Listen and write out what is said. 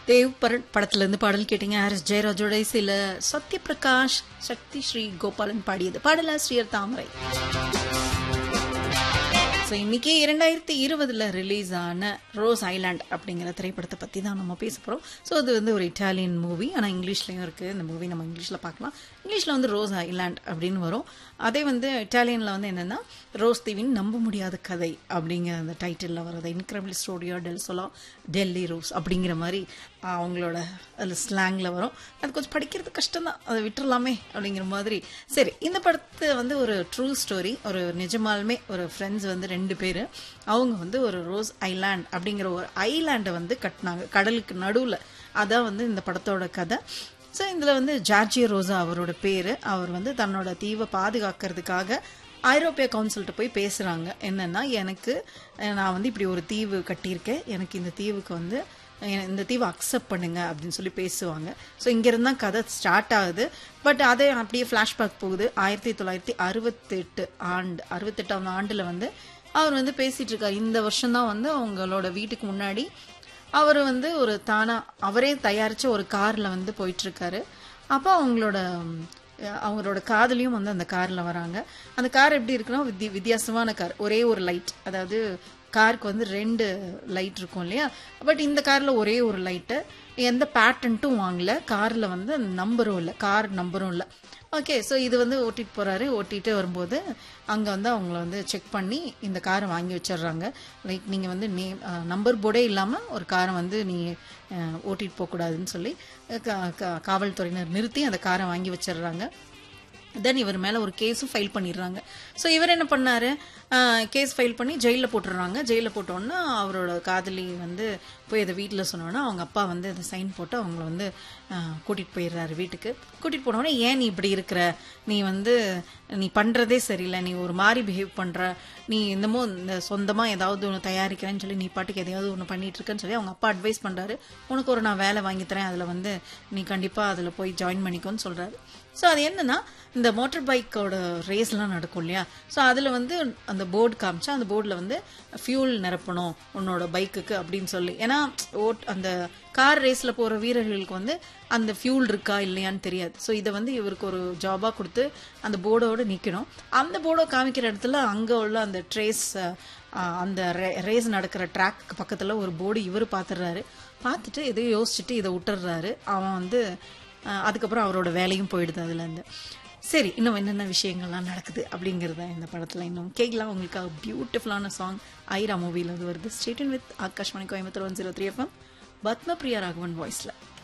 தேவ் பரட் படத்துல இருந்து பாடல் கேட்டீங்க ஆர் எஸ் ஜெயராஜோட சில சத்யபிரகாஷ் சக்தி ஸ்ரீ கோபாலன் பாடியது பாடலாசிரியர் தாமரை ஸோ இன்னைக்கு இரண்டாயிரத்தி இருபதுல ரிலீஸ் ஆன ரோஸ் ஐலாண்ட் அப்படிங்கிற திரைப்படத்தை பற்றி தான் நம்ம பேச போகிறோம் ஸோ அது வந்து ஒரு இட்டாலியன் மூவி ஆனால் இங்கிலீஷ்லையும் இருக்குது இந்த மூவி நம்ம இங்கிலீஷில் பார்க்கலாம் இங்கிலீஷில் வந்து ரோஸ் ஐலாண்ட் அப்படின்னு வரும் அதே வந்து இட்டாலியனில் வந்து என்னென்னா ரோஸ் தீவின் நம்ப முடியாத கதை அப்படிங்கிற அந்த டைட்டிலில் வர்றது இன்க்ரெபிள் ஸ்டோடியோ டெல் சொலா டெல்லி ரோஸ் அப்படிங்கிற மாதிரி அவங்களோட அதில் ஸ்லாங்கில் வரும் அது கொஞ்சம் படிக்கிறது கஷ்டம்தான் அதை விட்டுறலாமே அப்படிங்கிற மாதிரி சரி இந்த படத்தை வந்து ஒரு ட்ரூ ஸ்டோரி ஒரு நிஜமாலுமே ஒரு ஃப்ரெண்ட்ஸ் வந்து ரெண்டு பேர் அவங்க வந்து ஒரு ரோஸ் ஐலாண்ட் அப்படிங்கிற ஒரு ஐலாண்டை வந்து கட்டினாங்க கடலுக்கு நடுவில் அதான் வந்து இந்த படத்தோட கதை ஸோ இதில் வந்து ஜார்ஜியோ ரோசா அவரோட பேர் அவர் வந்து தன்னோட தீவை பாதுகாக்கிறதுக்காக ஐரோப்பிய கவுன்சில்கிட்ட போய் பேசுகிறாங்க என்னென்னா எனக்கு நான் வந்து இப்படி ஒரு தீவு கட்டியிருக்கேன் எனக்கு இந்த தீவுக்கு வந்து இந்த தீவை அக்செப்ட் பண்ணுங்க அப்படின்னு சொல்லி பேசுவாங்க ஸோ இங்கேருந்து தான் கதை ஸ்டார்ட் ஆகுது பட் அதே அப்படியே ஃப்ளாஷ்பேக் போகுது ஆயிரத்தி தொள்ளாயிரத்தி அறுபத்தெட்டு ஆண்டு அறுபத்தெட்டாம் ஆண்டில் வந்து அவர் வந்து பேசிட்டு இருக்காரு இந்த வருஷம்தான் வந்து அவங்களோட வீட்டுக்கு முன்னாடி அவர் வந்து ஒரு தானா அவரே தயாரிச்ச ஒரு கார்ல வந்து போயிட்டு இருக்காரு அப்போ அவங்களோட அவங்களோட காதலியும் வந்து அந்த கார்ல வராங்க அந்த கார் எப்படி இருக்குன்னா வித்தி வித்தியாசமான கார் ஒரே ஒரு லைட் அதாவது காருக்கு வந்து ரெண்டு லைட் இருக்கும் இல்லையா பட் இந்த காரில் ஒரே ஒரு லைட்டு எந்த பேட்டன்ட்டும் வாங்கல காரில் வந்து நம்பரும் இல்லை கார் நம்பரும் இல்லை ஓகே ஸோ இது வந்து ஓட்டிட்டு போகிறாரு ஓட்டிகிட்டு வரும்போது அங்கே வந்து அவங்கள வந்து செக் பண்ணி இந்த காரை வாங்கி வச்சிடுறாங்க லைக் நீங்கள் வந்து நேம் நம்பர் போர்டே இல்லாமல் ஒரு காரை வந்து நீ ஓட்டிகிட்டு போகக்கூடாதுன்னு சொல்லி காவல்துறையினர் நிறுத்தி அந்த காரை வாங்கி வச்சிடுறாங்க தென் இவர் மேலே ஒரு கேஸும் ஃபைல் பண்ணிடுறாங்க ஸோ இவர் என்ன பண்ணாரு கேஸ் ஃபைல் பண்ணி ஜெயிலில் போட்டுடுறாங்க ஜெயிலில் போட்டோன்னா அவரோட காதலி வந்து போய் அதை வீட்டில் சொன்னோன்னா அவங்க அப்பா வந்து அதை சைன் போட்டு அவங்கள வந்து கூட்டிகிட்டு போயிடுறாரு வீட்டுக்கு கூட்டிகிட்டு போனோடனே ஏன் நீ இப்படி இருக்கிற நீ வந்து நீ பண்ணுறதே சரியில்லை நீ ஒரு மாதிரி பிஹேவ் பண்ணுற நீ இன்னமும் இந்த சொந்தமாக ஏதாவது ஒன்று தயாரிக்கிறேன்னு சொல்லி நீ பாட்டுக்கு எதையாவது ஒன்று பண்ணிட்டு இருக்கேன்னு சொல்லி அவங்க அப்பா அட்வைஸ் பண்ணுறாரு உனக்கு ஒரு நான் வேலை வாங்கி தரேன் அதில் வந்து நீ கண்டிப்பாக அதில் போய் ஜாயின் பண்ணிக்கோன்னு சொல்கிறாரு ஸோ அது என்னன்னா இந்த மோட்டர் பைக்கோட ரேஸ்லாம் நடக்கும் இல்லையா ஸோ அதில் வந்து அந்த போர்டு காமிச்சா அந்த போர்டில் வந்து ஃபியூல் நிரப்பணும் உன்னோட பைக்குக்கு அப்படின்னு சொல்லி ஏன்னா ஓட் அந்த கார் ரேஸில் போகிற வீரர்களுக்கு வந்து அந்த ஃபியூல் இருக்கா இல்லையான்னு தெரியாது ஸோ இதை வந்து இவருக்கு ஒரு ஜாபாக கொடுத்து அந்த போர்டோடு நிற்கணும் அந்த போர்டை காமிக்கிற இடத்துல அங்கே உள்ள அந்த ட்ரேஸ் அந்த ரேஸ் நடக்கிற ட்ராக் பக்கத்தில் ஒரு போர்டு இவர் பார்த்துடுறாரு பார்த்துட்டு எதையும் யோசிச்சுட்டு இதை விட்டுறாரு அவன் வந்து அதுக்கப்புறம் அவரோட வேலையும் போயிடுது அதுலேருந்து சரி இன்னும் என்னென்ன விஷயங்கள்லாம் நடக்குது அப்படிங்கிறத இந்த படத்தில் இன்னும் கேட்கலாம் உங்களுக்கு பியூட்டிஃபுல்லான சாங் ஐரா மூவியில் அது வருது stay tuned with Akashvani Coimbatore one zero three FM Padmapriya Raghavan வாய்ஸில்